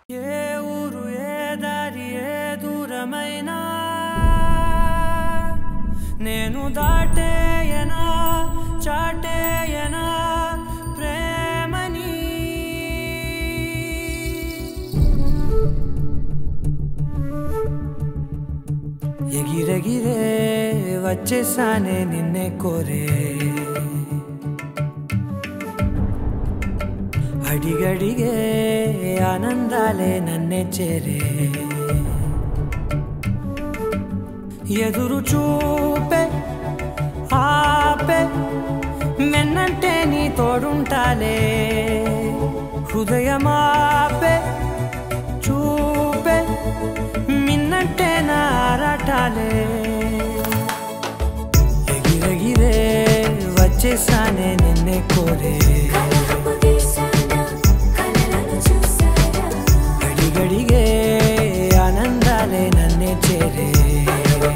ఏ ఊరు ఏ దారి ఏ దూరమైనా నేను దాటేయనా చాటేయనా ప్రేమని ఎగిరెగిరే వచ్చేసానే నిన్నే కోరే అడిగడిగే ఆనందాలే నన్నే చేరే ఎదురు చూపే ఆపే మెన్నంటే నీ తోడుంటాలే హృదయమాపే చూపే మిన్నంటే నా ఆరాటాలే ఎగిరెగిరే వచ్చేసానే నిన్నే కోరే కలహపు వీసాన కలలను చూసారా గడిగడిగే ఆనందాలే నన్నే చేరే